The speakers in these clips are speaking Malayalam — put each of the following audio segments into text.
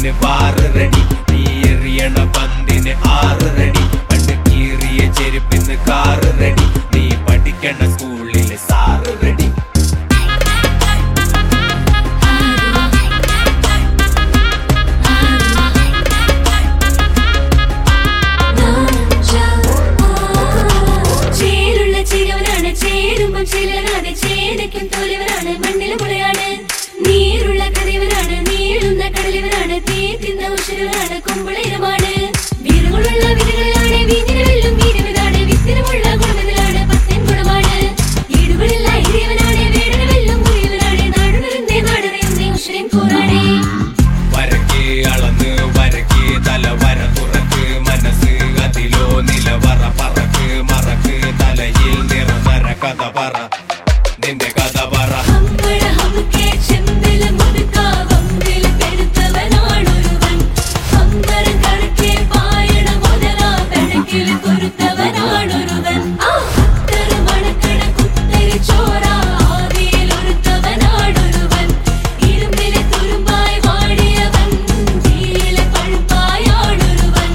പത്തിന് പാറ് റെഡി നീ എറിയണ പന്തിന് ആറ് റെഡി പണ്ട് കീറിയ ചെരുപ്പിന്ന് കാറ് റെഡി നീ പഠിക്കണ സ്കൂളില് സാറ് റെഡി ചേരുള്ള ചിരവനാണ് ചേരുമ്പം ചിലരാണ് ചേതയ്ക്കും തോലവനാണ് മണ്ണിൽ മുളയാണ് നീരുള്ള കറിവനാണ് നീളുന്ന കടലിവനാണ് തീ തിന്ന ഉഷരവനാണ് കുമ്പളയിരമാണ് വീരങ്ങളുള്ള വിരകളിലാണ് വീഞ്ഞിന് വെല്ലും വീരവനാണ് വിത്തിനുമുള്ള ഗുണമിലാണ് പത്തൻ ഗുണമാണ് ഈടുകളില്ല ഇടിയവനാണ് വേടന വെല്ലും മുറിയവനാണ് നാടുണരുന്നേ നാടറിയുന്നേ ഉഷരൻ കൂറാണേ വരക്ക് അളന്ന് വരക്ക് തല വര തുറക്ക് മനസ്സ് അതിലോ നിലവറ പറക്ക് മറക്ക് തലയിൽ നിറനര കഥ പറ നിന്റെ കഥ പറ ഹമ്പട ഹമുക്കെ ചെമ്പില മുതുക്ക വമ്പിൽ പെരുത്തവനാണൊരുവൻ ഹമ്പരം കണക്കെ പായണ മുതല പെടക്കിൽ കൊരുത്തവനാണൊരുവൻ അത്തര മണക്കണ കുത്തരി ചോര ആവിയിൽ ഒരുത്തവനാണൊരുവൻ ഇരുമ്പിലെ തുരുമ്പായി വാടിയവൻ തീയിലെ പഴുപ്പായാണൊരുവൻ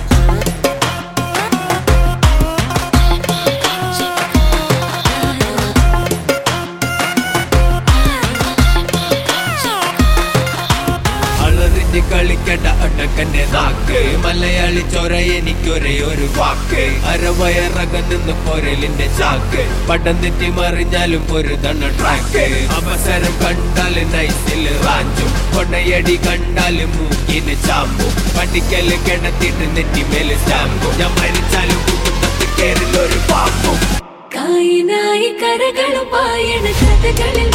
അളറിഞ്ഞ് കളിക്കട്ട അടക്കന്റെ നാക്ക് മലയാളി ചൊര എനിക്കൊരേ ഒരു വാക്ക് അരവയറകന്ന് പൊരലിന്റെ ചാക്ക് പടം തെറ്റി മറിഞ്ഞാലും പൊരുതണ ട്രാക്ക് അവസരം കണ്ടാല് നൈസിൽ റാഞ്ചും കൊണ്ടയടി കണ്ടാല് മൂക്കിന് ചാമ്പും പഠിക്കല് കിടത്തിട്ട് നെറ്റിമേല് സ്റ്റാമ്പും ഞാൻ മരിച്ചാലും കുടുംബത്തിൽ കേറിൽ ഒരു പാമ്പും കായിനായി കരകളും പായണ കഥകളിൽ